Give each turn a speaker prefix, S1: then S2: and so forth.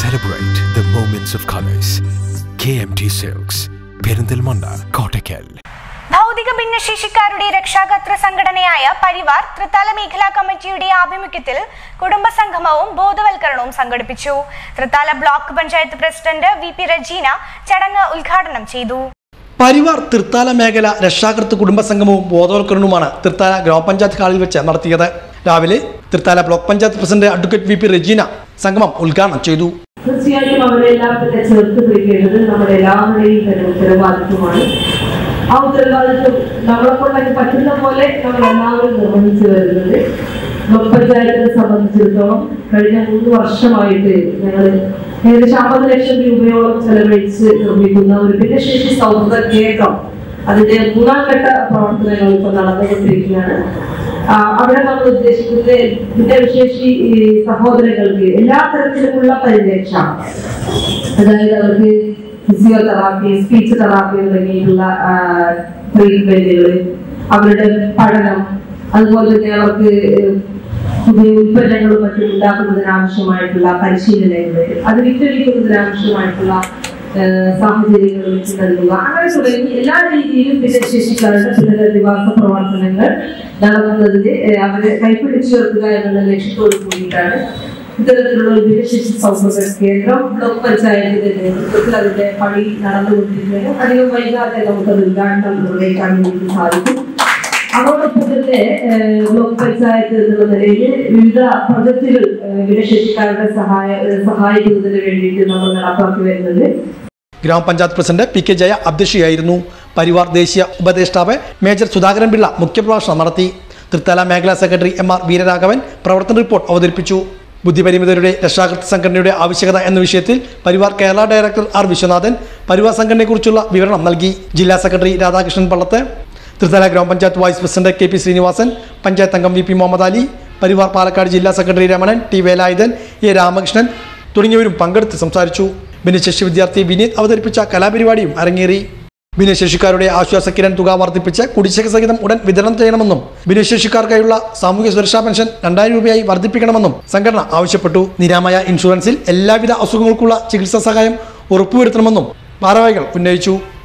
S1: Celebrate the moments of colors. KMT Silks, Perinthalmanna Kottakkal
S2: ഭൗതിക ഭിന്നശേഷിക്കാരുടെ രക്ഷാകർതൃ സംഘടനയായ പരിവാർ തൃത്താല മേഖലാ കമ്മിറ്റിയുടെ ആഭിമുഖ്യത്തിൽ കുടുംബസംഗമവും ബോധവൽക്കരണവും സംഘടിപ്പിച്ചു Thrithala block panchayat president V P Rajeena ചടങ്ങ് ഉദ്ഘാടനം ചെയ്തു
S3: പരിവാർ തൃത്താല മേഖല രക്ഷാകർത്ത് കുടുംബസംഗമവും ബോധവൽക്കരണവുമാണ് തൃത്താല ഗ്രാമപഞ്ചായത്ത് ഹാളിൽ വെച്ച് നടത്തിയത് രാവിലെ Thrithala block panchayat president advocate V P Rajeena സംഗമം ഉദ്ഘാടനം ചെയ്തു
S4: തീർച്ചയായിട്ടും അവരെല്ലാം തന്നെ ചേർത്ത് പിടിക്കേണ്ടത് നമ്മുടെ എല്ലാവരുടെയും തന്നെ ഉത്തരവാദിത്വമാണ് ആ ഉത്തരവാദിത്വം നമ്മളെ കൊണ്ടൊക്കെ പറ്റുന്ന പോലെ നമ്മൾ എല്ലാവരും നിർവഹിച്ചു വരുന്നത് ബ്ലോക്ക് പഞ്ചായത്തിനെ സംബന്ധിച്ചിടത്തോളം കഴിഞ്ഞ മൂന്ന് വർഷമായിട്ട് ഞങ്ങൾ ഏകദേശം അമ്പത് ലക്ഷം രൂപയോളം ചെലവഴിച്ച് നിർമ്മിക്കുന്ന ഒരു ഭിന്നശേഷി സൗഹൃദ കേന്ദ്രം അതിന്റെ മൂന്നാം ഘട്ട പ്രവർത്തനങ്ങൾ ഇപ്പോൾ നടന്നുകൊണ്ടിരിക്കുകയാണ് ആ, അവിടെ നമ്മൾ ഉദ്ദേശിക്കുന്നത് ഭിന്നവിശേഷി ഈ സഹോദരങ്ങൾക്ക് എല്ലാ തരത്തിലുമുള്ള പരിരക്ഷ അതായത് അവർക്ക് ഫിസിയോതെറാപ്പി സ്പീച്ച് തെറാപ്പി തുടങ്ങിയിട്ടുള്ള ട്രീറ്റ്മെന്റുകൾ അവരുടെ പഠനം അതുപോലെ തന്നെ അവർക്ക് പുതിയ ഉൽപ്പന്നങ്ങളും മറ്റും ഉണ്ടാക്കുന്നതിന് ആവശ്യമായിട്ടുള്ള പരിശീലനങ്ങൾ അത് വിറ്റഴിക്കുന്നതിന് ആവശ്യമായിട്ടുള്ള ഏഹ് സാഹചര്യങ്ങൾ വെച്ച് നൽകുക അങ്ങനെ തുടങ്ങി എല്ലാ രീതിയിലും ഭിന്നശേഷിക്കാരുടെ പുനരധിവാസ പ്രവർത്തനങ്ങൾ നടത്തുന്നതിന് ഏഹ് അവരെ കൈപ്പിടിച്ചുയർത്തുക എന്നുള്ള ലക്ഷ്യത്തോട് കൂടിയിട്ടാണ് ഇത്തരത്തിലുള്ള ഒരു ഭിന്നശേഷി സൗഹൃദ കേന്ദ്രം ബ്ലോക്ക് പഞ്ചായത്തിന്റെ നേതൃത്വത്തിൽ അതിന്റെ പണി നടന്നുകൊണ്ടിരിക്കുകയാണ് അധികം വൈകാതെ നമുക്കത് ഉദ്ഘാടനം നിർവഹിക്കാൻ വേണ്ടി സാധിക്കും അതോടൊപ്പം തന്നെ ഏഹ്, ബ്ലോക്ക് പഞ്ചായത്ത് എന്നുള്ള നിലയിൽ വിവിധ പ്രൊജക്ടുകൾ ഏഹ്, ഭിന്നശേഷിക്കാരുടെ സഹായ ഏഹ്, സഹായിക്കുന്നതിന് വേണ്ടിയിട്ട് നമ്മൾ നടപ്പാക്കി വരുന്നുണ്ട്
S3: grama panchayat president P K Jaya അധ്യക്ഷയായിരുന്നു പരിവാർ ദേശീയ ഉപദേഷ്ടാവ് മേജർ സുധാകരൻ പിള്ള മുഖ്യപ്രഭാഷണം നടത്തി തൃത്താല മേഖലാ സെക്രട്ടറി എം ആർ വീരരാഘവൻ പ്രവർത്തന റിപ്പോർട്ട് അവതരിപ്പിച്ചു ബുദ്ധിപരിമിതരുടെ രക്ഷാകർത്ത സംഘടനയുടെ ആവശ്യകത എന്ന വിഷയത്തിൽ പരിവാർ കേരള ഡയറക്ടർ ആർ വിശ്വനാഥൻ പരിവാർ സംഘടനയെക്കുറിച്ചുള്ള വിവരണം നൽകി ജില്ലാ secretary Radhakrishnan Pallath Thrithala grama panchayat vice president K P Sreenivasan panchayat അംഗം വി പി മുഹമ്മദ് അലി പരിവാർ പാലക്കാട് ജില്ലാ secretary Ramanan T Velayudhan A Ramakrishnan തുടങ്ങിയവരും പങ്കെടുത്ത് സംസാരിച്ചു ഭിന്നശേഷി വിദ്യാർത്ഥി വിനീത് അവതരിപ്പിച്ച കലാപരിപാടിയും അരങ്ങേറി ഭിന്നശേഷിക്കാരുടെ ആശ്വാസ കിരൺ തുക വർദ്ധിപ്പിച്ച് കുടിശ്ശിക സഹിതം ഉടൻ വിതരണം ചെയ്യണമെന്നും ഭിന്നശേഷിക്കാർക്കായുള്ള സാമൂഹ്യ സുരക്ഷാ പെൻഷൻ രണ്ടായിരം രൂപയായി വർദ്ധിപ്പിക്കണമെന്നും സംഘടന ആവശ്യപ്പെട്ടു നിരാമയ ഇൻഷുറൻസിൽ എല്ലാവിധ അസുഖങ്ങൾക്കുള്ള ചികിത്സാ സഹായം ഉറപ്പുവരുത്തണമെന്നും ഭാരവാഹികൾ ഉന്നയിച്ചു